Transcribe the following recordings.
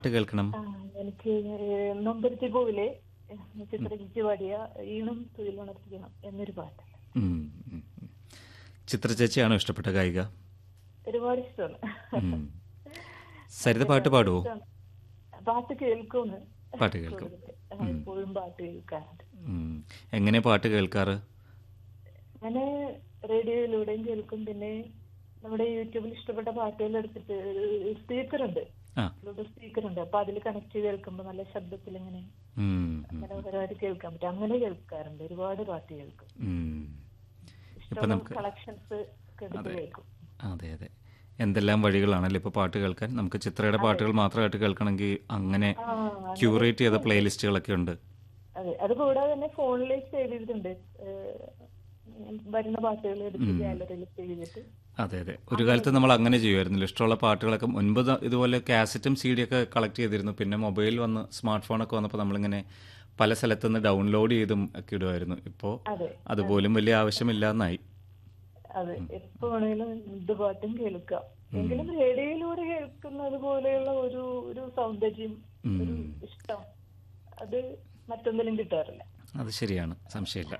പാട്ട് കേൾക്കണം ആ, എനിക്ക് നൊമ്പരത്തി പൂവിലെ ചിത്രജിച്ച് പാടിയ ഈണം തൊഴിലുണർത്തിക്കണം എന്നൊരു പാട്ട് ഉം, ഉം, ഉം. ചിത്ര ചേച്ചിയാണോ ഇഷ്ടപ്പെട്ട ഗായിക ഒരുപാട് ഇഷ്ടമാണ് ഉം. സരിത പാട്ട് പാടുവോ ഇഷ്ടമാണ്. പാട്ട് കേൾക്കുമെന്ന് പാട്ട് കേൾക്കും എപ്പോഴും പാട്ട് കേൾക്കാറുണ്ട് ഉം. എങ്ങനെ പാട്ട് കേൾക്കാറ് അങ്ങനെ റേഡിയോയിലൂടെയും കേൾക്കും പിന്നെ നമ്മുടെ യൂട്യൂബിൽ ഇഷ്ടപ്പെട്ട പാട്ടുകൾ എടുത്തിട്ട് സ്പീക്കർ ഉണ്ട് ആ സ്പീക്കർ ഉണ്ട് അപ്പൊ അതിൽ കണക്ട് ചെയ്ത് കേൾക്കുമ്പോ നല്ല ശബ്ദത്തിൽ ഇങ്ങനെ ഉം, ഉം, മനോഹരമായിട്ട് കേൾക്കാൻ പറ്റും അങ്ങനെ കേൾക്കാറുണ്ട് ഒരുപാട് പാട്ട് കേൾക്കും ഉം. ഇപ്പൊ ഇഷ്ടമുള്ള നമുക്ക് കളക്ഷൻസ് ഒക്കെ എടുത്ത് കേൾക്കും അതെ അതെ എന്തെല്ലാം വഴികളാണല്ലോ ഇപ്പോൾ പാട്ട് കേൾക്കാൻ നമുക്ക് ചിത്രയുടെ പാട്ടുകൾ മാത്രമായിട്ട് കേൾക്കണമെങ്കിൽ അങ്ങനെ ആ ക്യൂറേറ്റ് ചെയ്ത പ്ലേലിസ്റ്റുകളൊക്കെ ഉണ്ട് അതെ അത് കൂടാതെ തന്നെ ഫോണിൽ സേവ് ചെയ്തിട്ടുണ്ട് ഏഹ്, വരുന്ന പാട്ടുകൾ എടുത്ത് ഗാലറിയിൽ സേവ് ചെയ്തിട്ട് അതെ അതെ ഒരു കാലത്ത് നമ്മൾ അങ്ങനെ ചെയ്യുമായിരുന്നല്ലോ ഇഷ്ടമുള്ള പാട്ടുകളൊക്കെ മുൻപ് ദ- ഇതുപോലെ കാസറ്റും സി ഡി ഒക്കെ കളക്ട് ചെയ്തിരുന്നു പിന്നെ മൊബൈൽ വന്ന് സ്മാർട്ട് ഫോണൊക്കെ വന്നപ്പോൾ നമ്മളിങ്ങനെ പല സ്ഥലത്തുനിന്ന് ഡൗൺലോഡ് ചെയ്തും ഒക്കെ ഇടുമായിരുന്നു ഇപ്പോൾ അതെ അതുപോലും വലിയ ആവശ്യമില്ല എന്നായി അതെ എപ്പോ വേണേലും എന്ത് പാട്ടും കേൾക്കാം എങ്കിലും റേഡിയോയിലൂടെ കേൾക്കുന്നത് പോലെയുള്ള ഒരു ഒരു സൗന്ദര്യം ഒരു ഇഷ്ടം അത് മറ്റൊന്നിലും കിട്ടാറില്ല അത് ശരിയാണ് സംശയമില്ല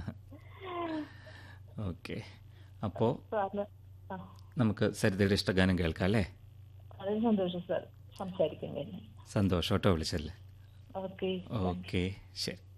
ഓക്കെ അപ്പോൾ സാറിന് ആ നമുക്ക് സരിതയുടെ ഇഷ്ടഗാനം കേൾക്കാം അല്ലേ വളരെ സന്തോഷം സാർ സംസാരിക്കാൻ കഴിഞ്ഞു സന്തോഷം കേട്ടോ വിളിച്ചല്ലേ ഓക്കെ ഓക്കെ ശരി